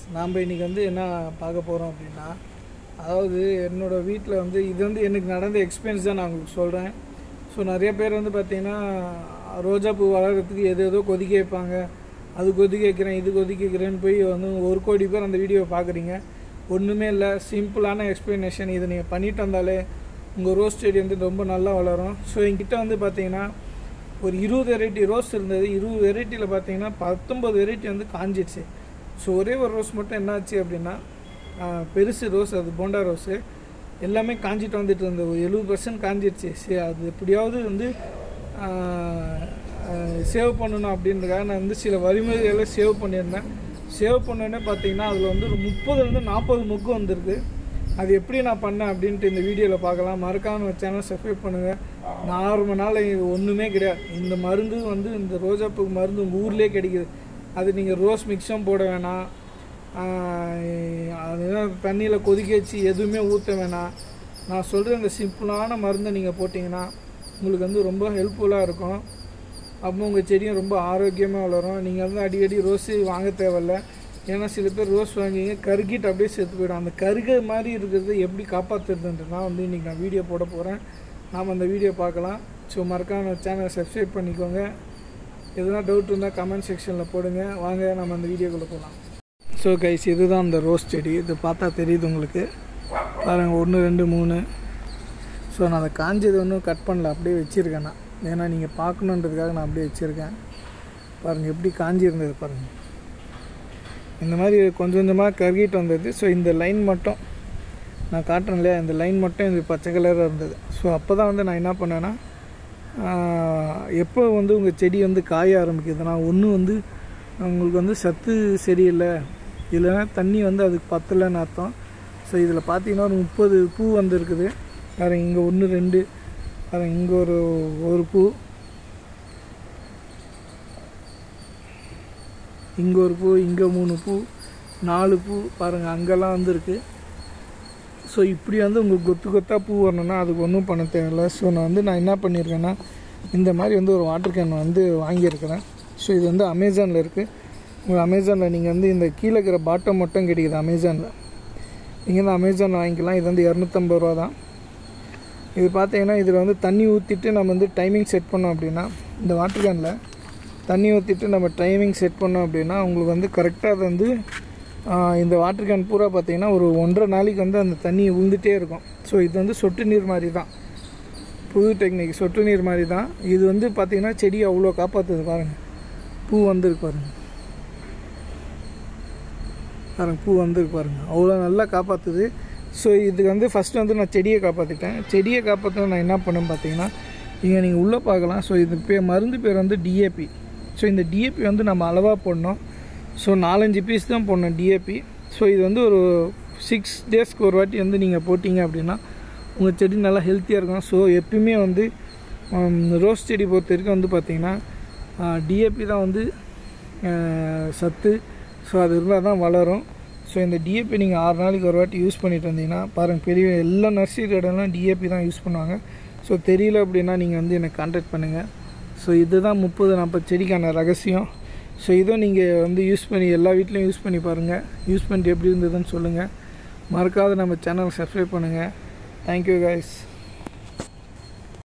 நாம் இன்றைக்கி வந்து என்ன பார்க்க போகிறோம் அப்படின்னா அதாவது என்னோடய வீட்டில் வந்து இது வந்து எனக்கு நடந்த எக்ஸ்பீரியன்ஸ் தான் நான் உங்களுக்கு சொல்கிறேன் ஸோ நிறைய பேர் வந்து பார்த்திங்கன்னா ரோஜா பூ வளர்கிறதுக்கு எது ஏதோ கொதிக்க வைப்பாங்க அது கொதிக்க வைக்கிறேன் இது கொதிக்க வைக்கிறேன்னு போய் வந்து ஒரு கோடி பேர் அந்த வீடியோவை பார்க்குறீங்க ஒன்றுமே இல்லை சிம்பிளான எக்ஸ்ப்ளனேஷன் இதை நீங்கள் பண்ணிட்டு வந்தாலே உங்கள் ரோஸ் செடி வந்து ரொம்ப நல்லா வளரும் ஸோ என்கிட்ட வந்து பார்த்தீங்கன்னா ஒரு இருபது வெரைட்டி ரோஸ் இருந்தது இருபது வெரைட்டியில் பார்த்தீங்கன்னா பத்தொம்பது வெரைட்டி வந்து காஞ்சிடுச்சு ஸோ ஒரே ஒரு ரோஸ் மட்டும் என்னாச்சு அப்படின்னா ஆஹ், பெருசு ரோஸ் அது போண்டா ரோஸு எல்லாமே காஞ்சிட்டு வந்துட்டு இருந்தது ஒரு எழுபது பர்சன்ட் காஞ்சிடுச்சு சரி அது எப்படியாவது வந்து சேவ் பண்ணணும் அப்படின்றதுக்காக நான் வந்து சில வழிமுறைகளை சேவ் பண்ணியிருந்தேன் சேவ் பண்ணோடனே பார்த்தீங்கன்னா அதில் வந்து ஒரு முப்பதுலேருந்து நாற்பது முக்கு வந்திருக்கு அது எப்படி நான் பண்ணேன் அப்படின்ட்டு இந்த வீடியோவில் பார்க்கலாம் மறக்காம நம்ம சேனல் சப்ஸ்கிரைப் பண்ணுங்கள் நார்மலால் ஒன்றுமே கிடையாது இந்த மருந்து வந்து இந்த ரோஜாப்பூக்கு மருந்து உங்கள் ஊர்லேயே கிடைக்குது அது நீங்கள் ரோஸ் மிக்ஸும் போட வேணாம் ஆஹ் அதுதான் தண்ணியில் கொதிக்க வச்சு எதுவுமே ஊற்ற வேணாம் நான் சொல்கிற இந்த சிம்பிளான மருந்தை நீங்கள் போட்டிங்கன்னா உங்களுக்கு வந்து ரொம்ப ஹெல்ப்ஃபுல்லாக இருக்கும் அப்போ உங்கள் செடியும் ரொம்ப ஆரோக்கியமாக வளரும் நீங்கள் வந்து அடிக்கடி ரோஸு வாங்க தேவையில்ல ஏன்னா சில பேர் ரோஸ் வாங்கிங்க கருகிட்டு அப்படியே செத்து போயிடும் அந்த கருக மாதிரி இருக்கிறத எப்படி காப்பாற்றுறதுன்ட்டு நான் வந்து இன்றைக்கி நான் வீடியோ போட போகிறேன் நாம் அந்த வீடியோ பார்க்கலாம் ஸோ மறக்காம சேனலை சப்ஸ்கிரைப் பண்ணிக்கோங்க எதுனா டவுட் இருந்தால் கமெண்ட் செக்ஷனில் போடுங்க வாங்க நம்ம அந்த வீடியோக்குள்ளே போகலாம் ஸோ கைஸ் இதுதான் அந்த ரோஸ் செடி இது பார்த்தா தெரியுது உங்களுக்கு பாருங்கள் ஒன்று ரெண்டு மூணு ஸோ நான் அதை காஞ்சது ஒன்றும் கட் பண்ணல அப்படியே வச்சுருக்கேன் நான் ஏன்னா நீங்கள் பார்க்கணுன்றதுக்காக நான் அப்படியே வச்சுருக்கேன் பாருங்கள் எப்படி காஞ்சி இருந்தது பாருங்கள் இந்த மாதிரி கொஞ்சம் கொஞ்சமாக கருகிட்டு வந்தது ஸோ இந்த லைன் மட்டும் நான் காட்டுறேன் இல்லையா இந்த லைன் மட்டும் இது பச்சை கலராக இருந்தது ஸோ அப்போ தான் வந்து நான் என்ன பண்ணேன்னா ஆஹ், எப்போ வந்து உங்கள் செடி வந்து காய ஆரம்பிக்குதுன்னா ஒன்று வந்து உங்களுக்கு வந்து சத்து சரியில்லை இல்லைன்னா தண்ணி வந்து அதுக்கு பத்தலைன்னு அர்த்தம் ஸோ இதில் பார்த்தீங்கன்னா ஒரு முப்பது பூ வந்துருக்குது பாருங்க இங்கே ஒன்று ரெண்டு பாருங்க இங்கே ஒரு ஒரு பூ இங்கே ஒரு பூ இங்கே மூணு பூ நாலு பூ பாருங்கள் அங்கெல்லாம் வந்துருக்கு ஸோ இப்படி வந்து உங்களுக்கு கொத்து கொத்தாக பூ வரணும்னா அதுக்கு ஒன்றும் பண்ண தேவையில்ல ஸோ நான் வந்து நான் என்ன பண்ணியிருக்கேன்னா இந்த மாதிரி வந்து ஒரு வாட்டர் கேன் வந்து வாங்கியிருக்கிறேன் ஸோ இது வந்து அமேசானில் இருக்குது உங்கள் அமேசானில் நீங்கள் வந்து இந்த கீழே இருக்கிற பாட்டம் மட்டும் கிடைக்குது அமேசானில் நீங்கள் வந்து அமேசானில் வாங்கிக்கலாம் இது வந்து இரநூத்தம்பது ரூபா தான் இது பார்த்தீங்கன்னா இதில் வந்து தண்ணி ஊற்றிட்டு நம்ம வந்து டைமிங் செட் பண்ணோம் அப்படின்னா இந்த வாட்டர் கேனில் தண்ணி ஊற்றிட்டு நம்ம டைமிங் செட் பண்ணோம் அப்படின்னா உங்களுக்கு வந்து கரெக்டாக அது வந்து ஆஹ், இந்த வாட்டர் கேன் பூரா பார்த்தீங்கன்னா ஒரு ஒன்றரை நாளைக்கு வந்து அந்த தண்ணி உழுந்துட்டே இருக்கும் ஸோ இது வந்து சொட்டு நீர் மாதிரி தான் புது டெக்னிக் சொட்டு நீர் மாதிரி தான் இது வந்து பார்த்தீங்கன்னா செடி அவ்வளோ காப்பாற்றுது பாருங்கள் பூ வந்திருக்கு பாருங்கள் பாருங்க பூ வந்திருக்கு பாருங்க அவ்வளோ நல்லா காப்பாற்றுது ஸோ இதுக்கு வந்து ஃபஸ்ட்டு வந்து நான் செடியை காப்பாற்றிட்டேன் செடியை காப்பாற்ற நான் என்ன பண்ணேன்னு பார்த்தீங்கன்னா இங்கே நீங்கள் உள்ளே பார்க்கலாம் ஸோ இது பே மருந்து பேர் வந்து டிஏபி ஸோ இந்த டிஏபி வந்து நம்ம அளவாக போடணும் ஸோ நாலஞ்சு பீஸ் தான் போடணும் டிஏபி ஸோ இது வந்து ஒரு சிக்ஸ் டேஸ்க்கு ஒரு வாட்டி வந்து நீங்கள் போட்டிங்க அப்படின்னா உங்கள் செடி நல்லா ஹெல்த்தியாக இருக்கும் ஸோ எப்பயுமே வந்து ரோஸ் செடி பொறுத்த வரைக்கும் வந்து பார்த்திங்கன்னா டிஏபி தான் வந்து ஆஹ், சத்து ஸோ அது இருந்தால் தான் வளரும் ஸோ இந்த டிஏபி நீங்கள் ஆறு நாளைக்கு ஒரு வாட்டி யூஸ் பண்ணிட்டு வந்தீங்கன்னா பாருங்கள் பெரிய எல்லா நர்சரி இடம்லாம் டிஏபி தான் யூஸ் பண்ணுவாங்க ஸோ தெரியல அப்படின்னா நீங்கள் வந்து எனக்கு கான்டாக்ட் பண்ணுங்கள் ஸோ இதுதான் முப்பது நாற்பது செடிக்கான ரகசியம் ஸோ இதை நீங்கள் வந்து யூஸ் பண்ணி எல்லா வீட்லேயும் யூஸ் பண்ணி பாருங்கள் யூஸ் பண்ணிட்டு எப்படி இருந்ததுன்னு சொல்லுங்கள் மறக்காத நம்ம சேனலை சப்ஸ்கிரைப் பண்ணுங்கள் தேங்க்யூ கைஸ்